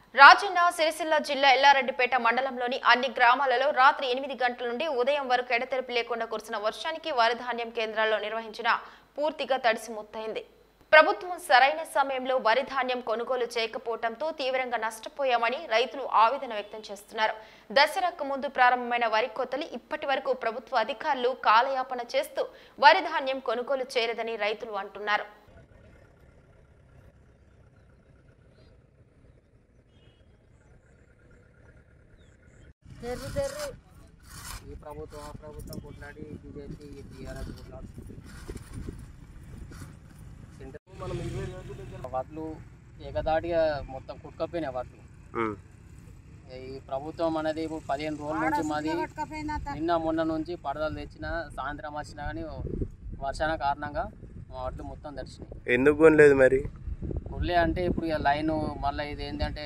రాజన్న సిరిసిల్ల జిల్లా ఎల్లారెడ్డిపేట మండలంలోని అన్ని గ్రామాలలో రాత్రి ఎనిమిది గంటల నుండి ఉదయం వరకు ఎడతెరిపి లేకుండా కురిసిన వర్షానికి వరి ధాన్యం కేంద్రాల్లో నిర్వహించిన పూర్తిగా తడిసి ముత్తైంది ప్రభుత్వం సరైన సమయంలో వరి ధాన్యం కొనుగోలు చేయకపోవడంతో తీవ్రంగా నష్టపోయామని రైతులు ఆవేదన వ్యక్తం చేస్తున్నారు దసరాకు ముందు ప్రారంభమైన వరి కోతలు ఇప్పటి వరకు ప్రభుత్వ అధికారులు కాలయాపన చేస్తూ వరి ధాన్యం కొనుగోలు చేయలేదని రైతులు అంటున్నారు ఈ ప్రభుత్వం ఆ ప్రభుత్వం కొట్లాడి బీజేపీ టీఆర్ఎస్ కొట్లాడుతుంది సెంటర్ మనం ఇరవై రోజులు వడ్లు ఏకదాటిగా మొత్తం కుట్టుకపోయినాయి వడ్లు ఈ ప్రభుత్వం అనేది ఇప్పుడు పదిహేను రోజుల నుంచి మాది నిన్న మొన్న నుంచి పడదలు తెచ్చిన సాయంత్రం వచ్చినా కానీ వర్షాల కారణంగా మా వడ్లు మొత్తం దర్శనం ఎందుకు కొనలేదు మరి కొల్లే అంటే ఇప్పుడు ఇక లైన్ మళ్ళీ ఇది ఏంటంటే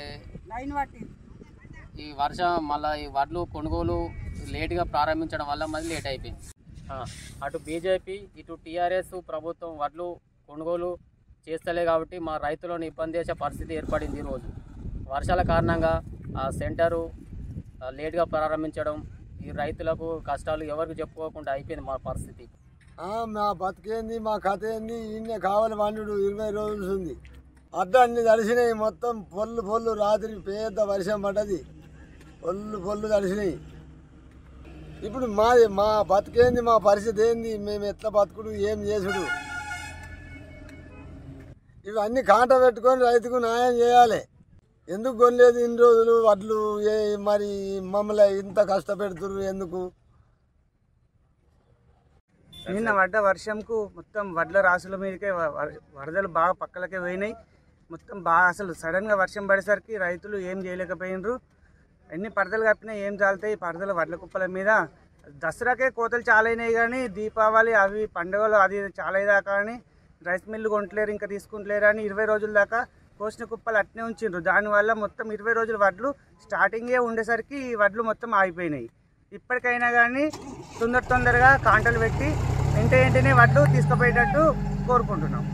ఈ వర్షం మళ్ళీ ఈ వడ్లు కొనుగోలు లేట్గా ప్రారంభించడం వల్ల మళ్ళీ లేట్ అయిపోయింది ఆ, అటు బీజేపీ ఇటు టీఆర్ఎస్ ప్రభుత్వం వడ్లు కొనుగోలు చేస్తలే కాబట్టి మా రైతులను ఇబ్బంది చేసే పరిస్థితి ఏర్పడింది ఈరోజు వర్షాల కారణంగా ఆ సెంటరు ఆ, లేట్గా ప్రారంభించడం ఈ రైతులకు కష్టాలు ఎవరికి చెప్పుకోకుండా అయిపోయింది మా పరిస్థితి ఆ, మా బతికేంది మా కథ ఏంది ఈయన కావాలి వండు ఇరవై రోజులు ఉంది అడ్డాన్ని తడిసినాయి మొత్తం పొల్లు పొల్లు రాత్రి పెద్ద వర్షం పడ్డది పొల్లు పొల్లు తడిసినాయి ఇప్పుడు మాది మా బతికేంది మా పరిస్థితి ఏంది మేము ఎట్లా బతుకుడు ఏం చేసుడు ఇవన్నీ కాంట పెట్టుకొని రైతుకు న్యాయం చేయాలి ఎందుకు కొనలేదు ఇన్ని రోజులు వడ్లు ఏ మరి మమ్మల్ని ఇంత కష్టపెడుతురు ఎందుకు నిన్న పడ్డ వర్షంకు మొత్తం వడ్ల రాసుల మీదకే వ- వ- వరదలు బాగా పక్కలకే పోయినాయి మొత్తం బాగా అసలు సడన్గా వర్షం పడేసరికి రైతులు ఏం చేయలేకపోయినరు ఎన్ని పరదలు కప్పినా ఏం చాలుతాయి పరదలు వడ్ల కుప్పల మీద దసరాకే కోతలు చాలా అయినాయి కానీ దీపావళి అవి పండుగలు అది చాలా అయ్యేదాకా కానీ రైస్ మిల్లు కొంటలేరు ఇంకా తీసుకుంటలేరు అని ఇరవై రోజుల దాకా కోసిన కుప్పలు అట్నే ఉంచిండ్రు దానివల్ల మొత్తం ఇరవై రోజుల వడ్లు స్టార్టింగే ఉండేసరికి ఈ వడ్లు మొత్తం ఆగిపోయినాయి ఇప్పటికైనా కానీ తొందర తొందరగా కాంటలు పెట్టి వెంట వెంటనే వడ్లు తీసుకుపోయేటట్టు కోరుకుంటున్నాం